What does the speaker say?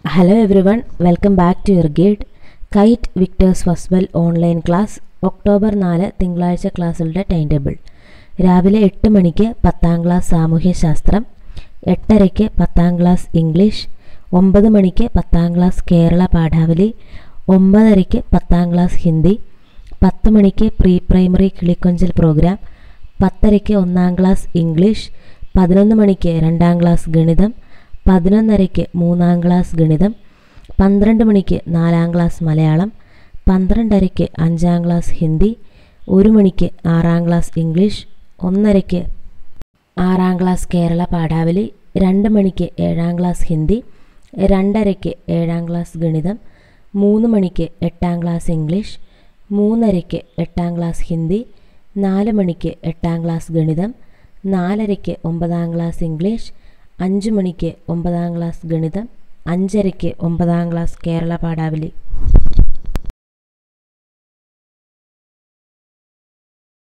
hello everyone welcome back to your guide KITE Victers first bell online class October നാല് തിങ്കളാഴ്ച ക്ലാസ്സുകളുടെ time table രാവിലെ എട്ട് മണിക്ക് പത്താം ക്ലാസ് സാമൂഹ്യശാസ്ത്രം എട്ടരയ്ക്ക് പത്താം ക്ലാസ് ഇംഗ്ലീഷ് ഒമ്പത് മണിക്ക് പത്താം ക്ലാസ് കേരള പാഠാവലി ഒമ്പതരയ്ക്ക് പത്താം ക്ലാസ് ഹിന്ദി പത്ത് മണിക്ക് പ്രീ പ്രൈമറി കിളിക്കൊഞ്ചൽ പ്രോഗ്രാം പത്തരയ്ക്ക് ഒന്നാം ക്ലാസ് ഇംഗ്ലീഷ് പതിനൊന്ന് മണിക്ക് രണ്ടാം ക്ലാസ് ഗണിതം പതിനൊന്നരയ്ക്ക് മൂന്നാം ക്ലാസ് ഗണിതം പന്ത്രണ്ട് മണിക്ക് നാലാം ക്ലാസ് മലയാളം പന്ത്രണ്ടരയ്ക്ക് അഞ്ചാം ക്ലാസ് ഹിന്ദി ഒരു മണിക്ക് ആറാം ക്ലാസ് ഇംഗ്ലീഷ് ഒന്നരയ്ക്ക് ആറാം ക്ലാസ് കേരള പാഠാവലി രണ്ട് മണിക്ക് ഏഴാം ക്ലാസ് ഹിന്ദി രണ്ടരയ്ക്ക് ഏഴാം ക്ലാസ് ഗണിതം മൂന്ന് മണിക്ക് എട്ടാം ക്ലാസ് ഇംഗ്ലീഷ് മൂന്നരയ്ക്ക് എട്ടാം ക്ലാസ് ഹിന്ദി നാല് മണിക്ക് എട്ടാം ക്ലാസ് ഗണിതം നാലരയ്ക്ക് ഒമ്പതാം ക്ലാസ് ഇംഗ്ലീഷ് അഞ്ച് മണിക്ക് ഒമ്പതാം ക്ലാസ് ഗണിതം അഞ്ചരയ്ക്ക് ഒമ്പതാം ക്ലാസ് കേരള പാഠാവലി